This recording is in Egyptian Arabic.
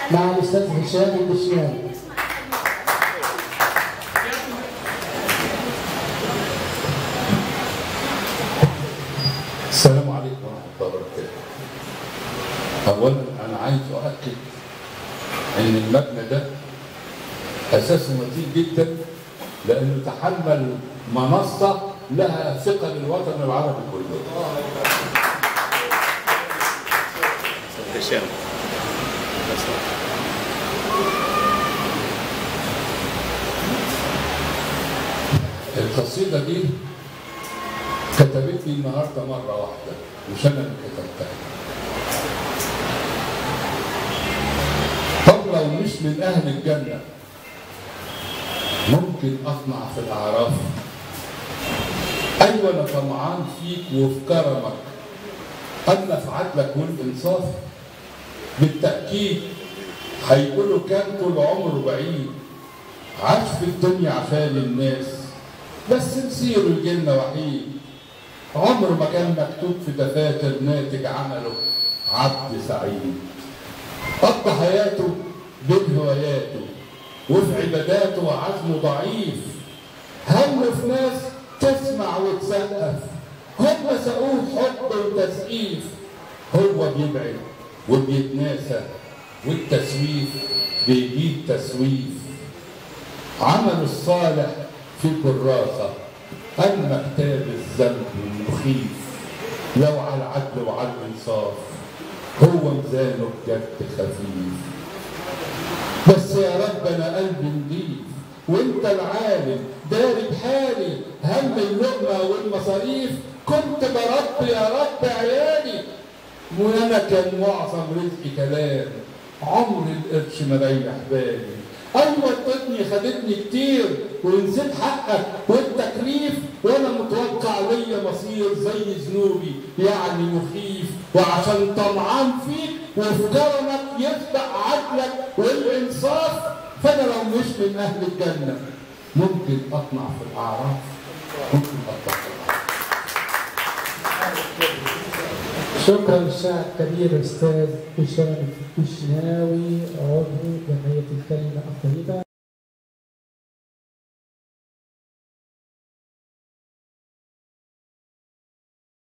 مع الاستاذ هشام البشناوي السلام عليكم ورحمة الله وبركاته. أولا أنا عايز أؤكد إن المبنى ده أساسه متين جدا لأنه تحمل منصة لها ثقة للوطن العربي كله. هشام القصيدة دي كتبت لي النهاردة مرة واحدة مش أنا اللي كتبتها. طب لو مش من أهل الجنة ممكن أطمع في الأعراف أيوة أنا طمعان فيك وفي كرمك أما في عدلك والإنصاف بالتأكيد هيقولوا كان طول عمره بعيد عاش في الدنيا عشان الناس بس مصيره يجيلنا وحيد عمره ما كان مكتوب في دفاتر ناتج عمله عبد سعيد قضى حياته بين هواياته وفي عباداته وعزمه ضعيف همه في ناس تسمع وتسقف هم سقوه حب وتسقيف هو بيبعد وبيتناسى والتسويف بيجيب تسويف عمل الصالح في كراسة أما كتاب الذنب المخيف لو على العدل وعلى الإنصاف هو ميزانه بجد خفيف بس يا رب أنا قلبي نضيف وانت العالم داري بحالي هم اللقمة والمصاريف كنت برب يا رب عيالي وانا كان معظم رزقي كلام عمر القرش ما ريح بالي ايوه الدنيا خدتني كتير ونسيت حقك والتكليف وانا متوقع ليا مصير زي ذنوبي يعني مخيف وعشان طمعان فيك وفي كرمك يتبع عدلك والانصاف فانا لو مش من اهل الجنه ممكن اطمع في الاعراف ممكن اطمع في الاعراف شكرا للشاعر الكبير الاستاذ هشام البشناوي عضو جمعيه الكلمه الطيبه